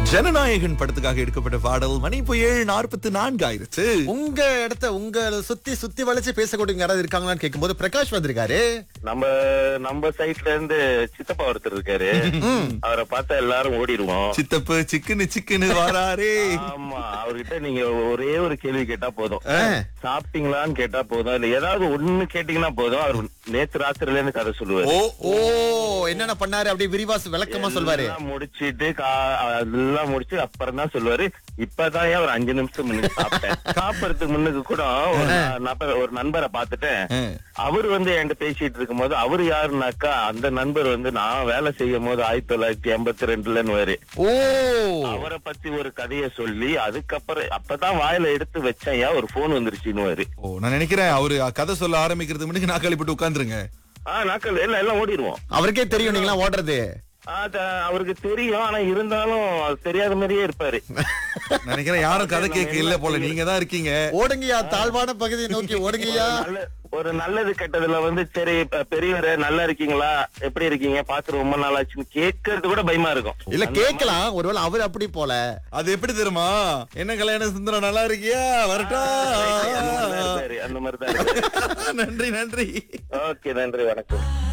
ஜனநாயகன் படத்துக்காக எடுக்கப்பட்ட பாடல் மணி இப்போ ஏழு நாற்பத்தி நான்கு ஆயிருச்சு உங்க இடத்த உங்க சுத்தி சுத்தி வளைச்சு பேசக்கூடிய யாராவது இருக்காங்களான்னு கேட்கும்போது பிரகாஷ் வந்திருக்காரு நம்ம நம்ம சைட்ல இருந்து சித்தப்பா ஒருத்தர் இருக்காரு அவரை பார்த்தா எல்லாரும் ஓடிடுவோம் சித்தப்பு சிக்குன்னு சிக்குன்னு வாராரே ஆமா அவர்கிட்ட நீங்க ஒரே ஒரு கேள்வி கேட்டா போதும் ஆ. சாப்பிட்டீங்களான்னு கேட்டா போதும் இல்ல ஏதாவது ஒண்ணு கேட்டீங்கன்னா போதும் அவர் நேத்து ராத்திரில இருந்து கதை சொல்லுவாரு ஓ ஓ என்னென்ன பண்ணாரு அப்படியே விரிவாசு விளக்கமா சொல்வாரு எல்லாம் முடிச்சிட்டு கா- அதெல்லாம் முடிச்சு அப்புறம் தான் சொல்லுவாரு இப்பதான் ஏன் ஒரு அஞ்சு நிமிஷம் முன்னுக்கு சாப்பிட்டேன் சாப்பிடறதுக்கு முன்னுக்கு கூட ஒரு ந- நபர் ஒரு நண்பரை பார்த்துட்டேன் ஆ. அவர் வந்து என்கிட்ட பேசிட்டு இருக்கும் போது அவர் யாருனாக்கா அந்த நண்பர் வந்து நான் வேலை செய்யும் போது ஆயிரத்தி தொள்ளாயிரத்தி எண்பத்தி ரெண்டுலன்னு வரு ஓ அவரை பத்தி ஒரு கதைய சொல்லி அதுக்கப்புறம் அப்பதான் வாயில எடுத்து வச்சேன் ஏன் ஒரு போன் வந்துருச்சுன்னு வரு ஓ நான் நினைக்கிறேன் அவரு கதை சொல்ல ஆரம்பிக்கிறதுக்கு முன்னாடி நான் கழிப்பிட்டு உட்காந்துருங்க ஆஹ் நாக்கள் எல்லாம் எல்லாம் ஓடிடுவோம் அவருக்கே தெரியும் நீங்களா ஓடுறது அது அவருக்கு தெரியும் ஆனா இருந்தாலும் அது தெரியாத மாதிரியே இருப்பாரு நினைக்கிறேன் யாரும் கதை கேட்க இல்ல போல நீங்க தான் இருக்கீங்க ஓடுங்கய்யா தாழ்வான பகுதியை நோக்கி ஓடுங்கய்யா நல்ல- ஒரு நல்லது கெட்டதுல வந்து சரி இப்ப பெரியவரே நல்லா இருக்கீங்களா எப்படி இருக்கீங்க பாத்து ரொம்ப நாள் ஆச்சுன்னு கேட்கறது கூட பயமா இருக்கும் இல்ல கேக்கலாம் ஒருவேளை அவர் அப்படி போல அது எப்படி தெரியுமா என்ன கல்யாண சுந்தரம் நல்லா இருக்கியா வரட்டா அந்த மாதிரிதான் இருப்பாரு, அந்த மாதிரிதான் இருப்பாரு. நன்றி நன்றி ஓகே நன்றி வணக்கம்